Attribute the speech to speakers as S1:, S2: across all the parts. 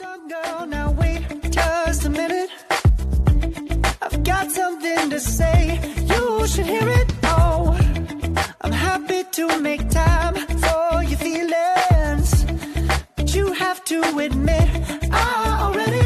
S1: on, girl, now wait just a minute. I've got something to say, you should hear it. Oh, I'm happy to make time for your feelings. But you have to admit, I already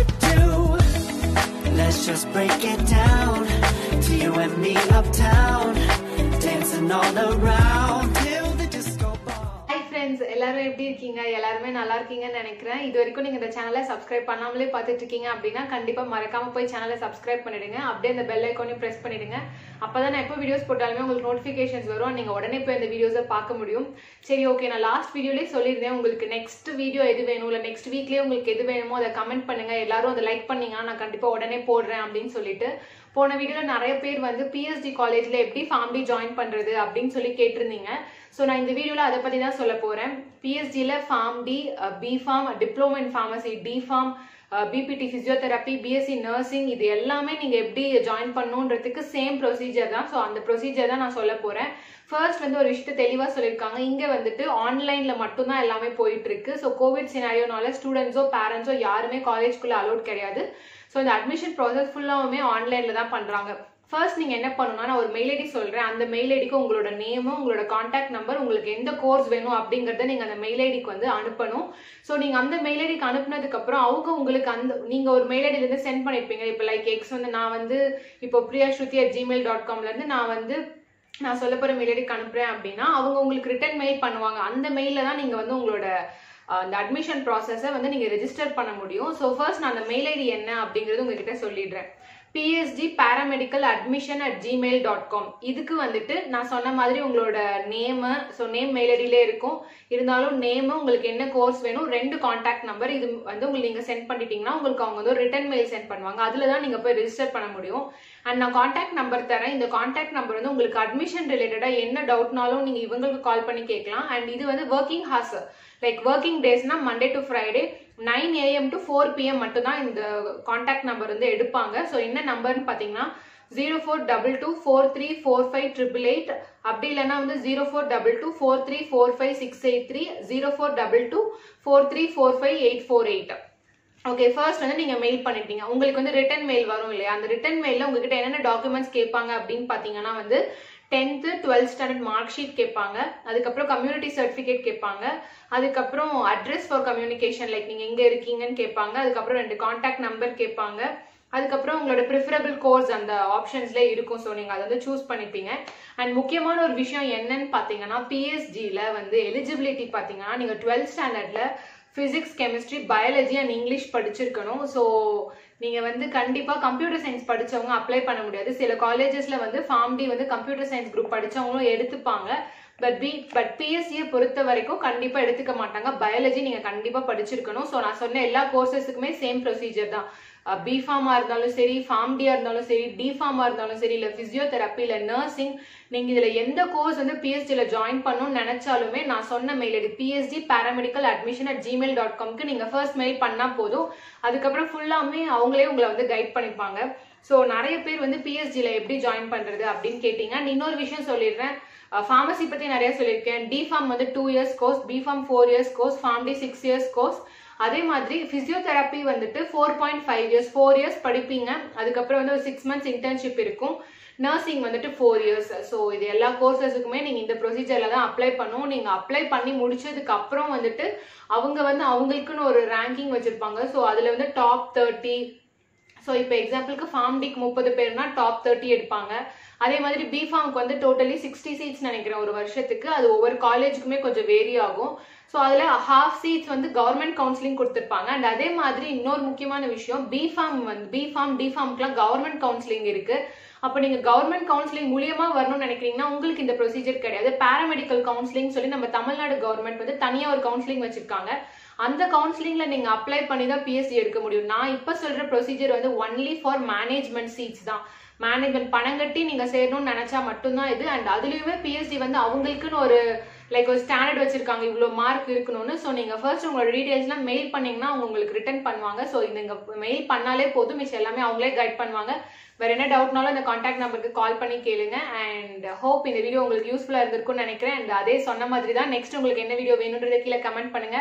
S1: do. Let's just break it down to you and me uptown, dancing all around till the disco ball.
S2: Hi friends எல்லாரும் எப்படி இருக்கீங்க எல்லாருமே நல்லா இருக்கீங்கன்னு நினைக்கிறேன் இது வரைக்கும் நீங்க இந்த சேனலை சப்ஸ்கிரைப் பண்ணாமலே பார்த்துட்டு இருக்கீங்க அப்படின்னா கண்டிப்பா மறக்காம போய் சேனலை சப்ஸ்கிரைப் பண்ணிடுங்க அப்படியே அந்த பெல் ஐக்கானையும் பிரஸ் பண்ணிடுங்க அப்பதான் நான் எப்போ வீடியோஸ் போட்டாலுமே உங்களுக்கு நோட்டிஃபிகேஷன்ஸ் வரும் நீங்க உடனே போய் அந்த வீடியோஸை பார்க்க முடியும் சரி ஓகே நான் லாஸ்ட் வீடியோலேயே சொல்லியிருந்தேன் உங்களுக்கு நெக்ஸ்ட் வீடியோ எது வேணும் இல்லை நெக்ஸ்ட் வீக்லேயே உங்களுக்கு எது வேணுமோ அதை கமெண்ட் பண்ணுங்க எல்லாரும் அதை லைக் பண்ணீங்கன்னா நான் கண்டிப்பா உடனே போடுறேன் அப்படின்னு சொல்லிட்டு போன வீடியோல நிறைய பேர் வந்து பிஎஸ்டி காலேஜ்ல எப்படி ஃபேமிலி ஜாயின் பண்றது அப்படின்னு சொல்லி கேட்டிருந்தீங்க ஸோ நான் இந்த வீடியோல அதை பத்தி தான் சொல்ல போறேன் பிஎஸ்டியில் Pharm D B Pharm diploma in pharmacy D Pharm BPT physiotherapy BSc nursing இது எல்லாமே நீங்க எப்படி ஜாயின் பண்ணணுன்றதுக்கு சேம் ப்ரொசீஜர் தான் ஸோ அந்த ப்ரொசீஜர் தான் நான் சொல்ல போறேன் ஃபர்ஸ்ட் வந்து ஒரு விஷயத்த தெளிவாக சொல்லியிருக்காங்க இங்க வந்துட்டு ஆன்லைன்ல மட்டும்தான் எல்லாமே போயிட்டு இருக்கு ஸோ கோவிட் சினாரியோனால ஸ்டூடெண்ட்ஸோ பேரண்ட்ஸோ யாருமே காலேஜ்குள்ள அலோட் கிடையாது ஸோ இந்த அட்மிஷன் ப்ராசஸ் ஃபுல்லாவுமே ஆன்லைன்ல தான் பண்றாங்க ஃபர்ஸ்ட் நீங்க என்ன பண்ணணும்னா நான் ஒரு மெயில் ஐடி சொல்றேன் அந்த மெயில் ஐடிக்கு உங்களோட நேமு உங்களோட காண்டாக்ட் நம்பர் உங்களுக்கு எந்த கோர்ஸ் வேணும் அப்படிங்கறத நீங்க அந்த மெயில் ஐடிக்கு வந்து அனுப்பணும் ஸோ நீங்க அந்த மெயில் ஐடிக்கு அனுப்புனதுக்கு அப்புறம் அவங்க உங்களுக்கு அந்த நீங்க ஒரு மெயில் ஐடில இருந்து சென்ட் பண்ணிருப்பீங்க இப்போ லைக் எக்ஸ் வந்து நான் வந்து இப்போ Priya Shruti at Gmail dot காம்ல இருந்து நான் வந்து நான் சொல்ல போற மெயில் ஐடிக்கு அனுப்புறேன் அப்படின்னா அவங்க உங்களுக்கு ரிட்டர்ன் மெயில் பண்ணுவாங்க அந்த மெயில தான் நீங்க வந்து உங்களோட அஹ், அந்த அட்மிஷன் ப்ராசஸை வந்து நீங்க ரெஜிஸ்டர் பண்ண முடியும் ஸோ ஃபர்ஸ்ட் நான் அந்த மெயில் ஐடி என்ன அப்படிங்கிறது உங்ககிட்ட சொல்லிடுறேன் BST paramedical admission at Gmail dot com இதுக்கு வந்துட்டு நான் சொன்ன மாதிரி உங்களோட நேமு ஸோ நேம் மெயில் ஐடியிலே இருக்கும் இருந்தாலும் நேமு உங்களுக்கு என்ன கோர்ஸ் வேணும் ரெண்டு காண்டாக்ட் நம்பர் இது வந்து உங்களுக்கு நீங்க சென்ட் பண்ணிட்டீங்கன்னா உங்களுக்கு அவங்க வந்து ஒரு ரிட்டர்ன் மெயில் சென்ட் பண்ணுவாங்க அதுல தான் நீங்க போய் ரெஜிஸ்டர் பண்ண முடியும் அண்ட் நான் காண்டாக்ட் நம்பர் தரேன் இந்த காண்டாக்ட் நம்பர் வந்து உங்களுக்கு அட்மிஷன் ரிலேட்டடா என்ன டவுட்னாலும் நீங்க இவங்களுக்கு கால் பண்ணி கேட்கலாம் அண்ட் இது வந்து ஒர்க்கிங் ஹார்ஸ் லைக் ஒர்க்கிங் டேஸ்னா Monday to Friday nine AM to four PM மட்டும் தான் இந்த காண்டாக்ட் நம்பர் வந்து எடுப்பாங்க ஸோ என்ன நம்பர்னு பார்த்தீங்கன்னா zero four double two four three four five triple eight அப்படி இல்லைன்னா வந்து zero four double two four three four five six eight three zero four double two four three four five eight four eight okay first வந்து நீங்க mail பண்ணிட்டீங்க உங்களுக்கு வந்து return mail வரும் இல்லையா அந்த ரிட்டன் மெயில உங்ககிட்ட என்னென்ன டாக்குமெண்ட்ஸ் கேட்பாங்க அப்படின்னு பாத்தீங்கன்னா வந்து tenth twelfth standard mark sheet கேட்பாங்க அதுக்கப்புறம் கம்யூனிட்டி சர்டிஃபிகேட் கேட்பாங்க அதுக்கப்புறம் அட்ரஸ் ஃபார் கம்யூனிகேஷன் லைக் நீங்க எங்க இருக்கீங்கன்னு கேட்பாங்க அதுக்கப்புறம் ரெண்டு காண்டாக்ட் நம்பர் கேட்பாங்க அதுக்கப்புறம் உங்களோட ப்ரிஃபரபிள் கோர்ஸ் அந்த ஆப்ஷன்ஸ்ல இருக்கும் ஸோ நீங்க அதை வந்து சூஸ் பண்ணிப்பீங்க அண்ட் முக்கியமான ஒரு விஷயம் என்னன்னு பாத்தீங்கன்னா பிஎஸ்ஜில வந்து எலிஜிபிலிட்டி பாத்தீங்கன்னா நீங்க டுவெல்த் ஸ்டாண்டர்ட்ல physics chemistry biology and English படிச்சிருக்கணும் ஸோ நீங்க வந்து கண்டிப்பா கம்ப்யூட்டர் சயின்ஸ் படிச்சவங்க அப்ளை பண்ண முடியாது சில காலேஜஸ்ல வந்து ஃபார்ம் டி வந்து கம்ப்யூட்டர் சயின்ஸ் குரூப் படிச்சவங்களும் எடுத்துப்பாங்க பட் பி பட் பிஎஸ்சியை பொறுத்த வரைக்கும் கண்டிப்பா எடுத்துக்க மாட்டாங்க பயாலஜி நீங்க கண்டிப்பா படிச்சிருக்கணும் ஸோ நான் சொன்ன எல்லா கோர்சஸுக்குமே சேம் ப்ரொசீஜர் தான் பிஃபார்மா இருந்தாலும் சரி ஃபார்ம்டியா இருந்தாலும் சரி டிஃபார்மா இருந்தாலும் சரி இல்ல பிசியோதெரப்பி இல்ல நர்சிங் நீங்க இதுல எந்த கோர்ஸ் வந்து பிஎஸ்டில ஜாயின் பண்ணணும்னு நினைச்சாலுமே நான் சொன்ன mail ID BST paramedical admission at Gmail dot காம்க்கு நீங்க ஃபர்ஸ்ட் மெயில் பண்ணா போதும் அதுக்கப்புறம் ஃபுல்லாமே அவங்களே உங்களை வந்து கைட் பண்ணிப்பாங்க ஸோ நிறைய பேர் வந்து பிஎஸ்டில எப்படி ஜாயின் பண்றது அப்படின்னு கேட்டீங்க And இன்னொரு விஷயம் சொல்லிடுறேன் ஃபார்மசி பத்தி நிறைய சொல்லியிருக்கேன் டிஃபார்ம் வந்து two years course B Pharm four years course Pharm D six years course அதே மாதிரி பிசியோதெரப்பி வந்துட்டு four point five years four years படிப்பீங்க அதுக்கப்புறம் வந்து ஒரு சிக்ஸ் மந்த்ஸ் இன்டர்ன்ஷிப் இருக்கும் நர்சிங் வந்துட்டு ஃபோர் இயர்ஸ் ஸோ இது எல்லா கோர்சஸுக்குமே நீங்க இந்த ப்ரொசீஜர்ல தான் அப்ளை பண்ணும் நீங்க அப்ளை பண்ணி முடிச்சதுக்கு அப்புறம் வந்துட்டு அவங்க வந்து அவங்களுக்குன்னு ஒரு ரேங்கிங் வச்சிருப்பாங்க ஸோ அதுல வந்து டாப் தேர்ட்டி ஸோ இப்போ எக்ஸாம்பிளுக்கு ஃபார்ம் டிக்கு முப்பது பேர்னா டாப் தேர்ட்டி எடுப்பாங்க அதே மாதிரி பிஃபார்முக்கு வந்து டோட்டலி சிக்ஸ்டி சீட்ஸ் நினைக்கிறேன் ஒரு வருஷத்துக்கு அது ஒவ்வொரு காலேஜுக்குமே கொஞ்சம் வேரி ஆகும் ஸோ அதில் ஹாஃப் சீட்ஸ் வந்து கவர்மெண்ட் கவுன்சிலிங் கொடுத்துருப்பாங்க அண்ட் அதே மாதிரி இன்னொரு முக்கியமான விஷயம் பிஃபார்ம் வந்து பிஃபார்ம் டிஃபார்ம்க்குலாம் கவர்மெண்ட் கவுன்சிலிங் இருக்கு அப்போ நீங்க கவர்மெண்ட் கவுன்சிலிங் மூலியமா வரணும்னு நினைக்கிறீங்கன்னா உங்களுக்கு இந்த ப்ரொசீஜர் கிடையாது பேராமெடிக்கல் கவுன்சிலிங் சொல்லி நம்ம தமிழ்நாடு கவர்மெண்ட் வந்து தனியா ஒரு கவுன்சிலிங் வச்சிருக்காங்க அந்த கவுன்சிலிங்ல நீங்க அப்ளை பண்ணி தான் பிஎஸ்சி எடுக்க முடியும் நான் இப்ப சொல்ற ப்ரொசீஜர் வந்து ஒன்லி ஃபார் மேனேஜ்மெண்ட் சீட்ஸ் தான் மேனேஜ்மெண்ட் பணம் கட்டி நீங்க சேரணும்னு நினைச்சா மட்டும்தான் இது அண்ட் அதுலயுமே பிஎஸ்சி வந்து அவங்களுக்குன்னு ஒரு லைக் ஒரு ஸ்டாண்டர்ட் வச்சிருக்காங்க இவ்வளவு மார்க் இருக்கணும்னு ஸோ நீங்க ஃபர்ஸ்ட் உங்களோட டீடைல்ஸ்லாம் மெயில் பண்ணீங்கன்னா அவங்க உங்களுக்கு ரிட்டர்ன் பண்ணுவாங்க ஸோ நீங்க மெயில் பண்ணாலே போதும் மிச்சம் எல்லாமே அவங்களே கைட் பண்ணுவாங்க வேற என்ன டவுட்னாலும் இந்த காண்டாக்ட் நம்பருக்கு கால் பண்ணி கேளுங்க அண்ட் ஹோப் இந்த வீடியோ உங்களுக்கு யூஸ்ஃபுல்லா இருந்திருக்கும்னு நினைக்கிறேன் அண்ட் அதே சொன்ன மாதிரி தான் நெக்ஸ்ட் உங்களுக்கு என்ன வீடியோ வேணுன்றதை கீழே கமெண்ட் பண்ணுங்க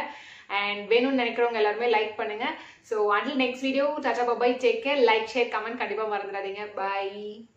S2: அண்ட் வேணும்னு நினைக்கிறவங்க எல்லாருமே லைக் பண்ணுங்க so until next video tata bye bye take care like share comment கண்டிப்பாக மறந்துடாதீங்க பை